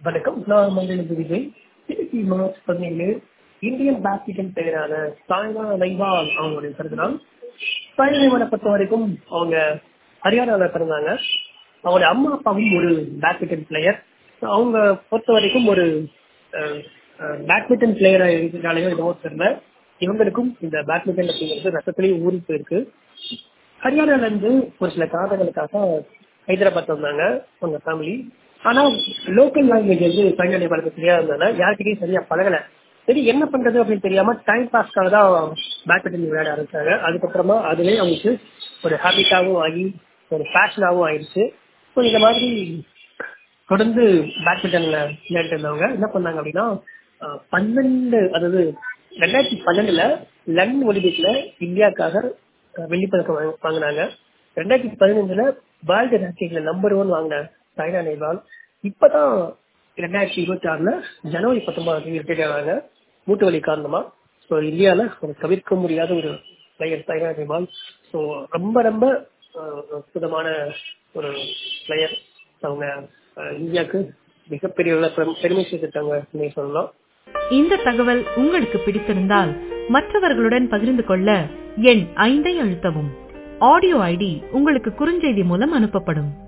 வணக்கம் நான் மங்களது விஜய் திருச்சி மார்ச் பதினேழு இந்தியன் பேட்மிண்டன் பிளேயரான சாய்னா நைவால் அவங்களுடைய பிறந்தநாள் சாய்னா நைவாலை பொறுத்த வரைக்கும் அவங்க ஹரியானாவில் பிறந்தாங்க அவங்களுடைய அம்மா அப்பாவும் ஒரு பேட்மிண்டன் பிளேயர் அவங்க பொறுத்த வரைக்கும் ஒரு பேட்மிண்டன் பிளேயரா இருக்கிறனாலேயோ என்னவோ தெரியல இவங்களுக்கும் இந்த பேட்மிண்டன் அப்படிங்கிறது ரத்தத்திலேயே ஊறி போயிருக்கு ஹரியானால இருந்து ஒரு சில காரணங்களுக்காக ஹைதராபாத் வந்தாங்க அவங்க ஃபேமிலி ஆனா லோக்கல் லாங்குவேஜ் வந்து சாய்னா நேபாளுக்கு தெரியாததுனால யார்கிட்டயும் சரியா பழகல சரி என்ன பண்றது அப்படின்னு தெரியாம டைம் பாஸ்க்காக தான் பேட்மிண்டன் விளையாட ஆரம்பிச்சாங்க அதுக்கப்புறமா அதுலேயே அவங்களுக்கு ஒரு ஹேபிட்டாகவும் ஆகி ஒரு ஃபேஷனாகவும் ஆயிடுச்சு ஸோ இந்த மாதிரி தொடர்ந்து பேட்மிண்டன்ல விளையாட்டு இருந்தவங்க என்ன பண்ணாங்க அப்படின்னா பன்னெண்டு அதாவது ரெண்டாயிரத்தி பன்னெண்டுல லண்டன் ஒலிம்பிக்ல இந்தியாவுக்காக வெள்ளிப்பதக்கம் வாங்கினாங்க ரெண்டாயிரத்தி பதினஞ்சுல வேர்ல்டு ரேங்கிங்ல நம்பர் ஒன் வாங்கின சாய்னா நேவால் இப்பதான் ரெண்டாயிரத்தி இருபத்தி ஆறுல ஜனவரி பத்தொன்பதாம் தேதி ரிட்டையர் ஆனாங்க மூட்டு வலி காரணமா ஸோ இந்தியாவில் ஒரு தவிர்க்க முடியாத ஒரு பிளேயர் சாய்னா நேவால் ஸோ ரொம்ப ரொம்ப அற்புதமான ஒரு பிளேயர் அவங்க இந்தியாவுக்கு மிகப்பெரிய பெருமை சேர்த்துட்டாங்க சொல்லலாம் இந்த தகவல் உங்களுக்கு பிடித்திருந்தால் மற்றவர்களுடன் பகிர்ந்து கொள்ள எண் ஐந்தை அழுத்தவும் ஆடியோ ஐடி உங்களுக்கு குறுஞ்செய்தி மூலம் அனுப்பப்படும்